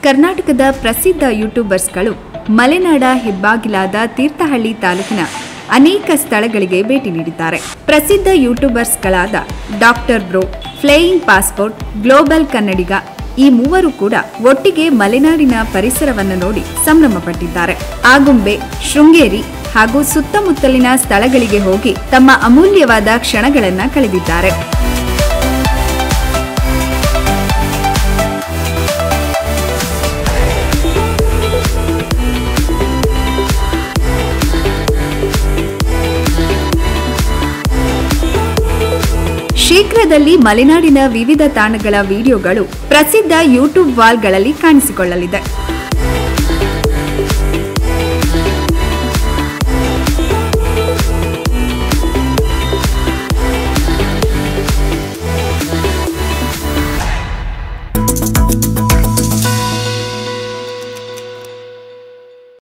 ಕರ್ನಾಟಕದ ಪ್ರಸಿದ್ಧ ಯೂಟ್ಯೂಬರ್ಸ್ಗಳು ಮಲೆನಾಡ ಹೆಬ್ಬಾಗಿಲಾದ ತೀರ್ಥಹಳ್ಳಿ ತಾಲೂಕಿನ ಅನೇಕ ಸ್ಥಳಗಳಿಗೆ ಭೇಟಿ ನೀಡಿದ್ದಾರೆ ಪ್ರಸಿದ್ಧ ಯೂಟ್ಯೂಬರ್ಸ್ಗಳಾದ Doctor Bro Flying Passport Global Kannadiga ಈ ಮೂವರು ಕೂಡ ಒಟ್ಟಿಗೆ ಮಲೆನಾಡಿನ ಪರಿಸರವನ್ನು ನೋಡಿ ಸಂಭ್ರಮಪಟ್ಟಿದ್ದಾರೆ ಆಗುಂಬೆ ಶೃಂಗೇರಿ ಹಾಗೂ ಸುತ್ತಮುತ್ತಲಿನ ಸ್ಥಳಗಳಿಗೆ ಹೋಗಿ ತಮ್ಮ ಅಮೂಲ್ಯವಾದ ಕ್ಷಣಗಳನ್ನ ಕಳೆದಿದ್ದಾರೆ ಶೀಘ್ರದಲ್ಲಿ ಮಲೆನಾಡಿನ ವಿವಿಧ ತಾಣಗಳ ವಿಡಿಯೋಗಳು ಪ್ರಸಿದ್ಧ ಯೂಟ್ಯೂಬ್ ವಾಲ್ಗಳಲ್ಲಿ ಕಾಣಿಸಿಕೊಳ್ಳಲಿದೆ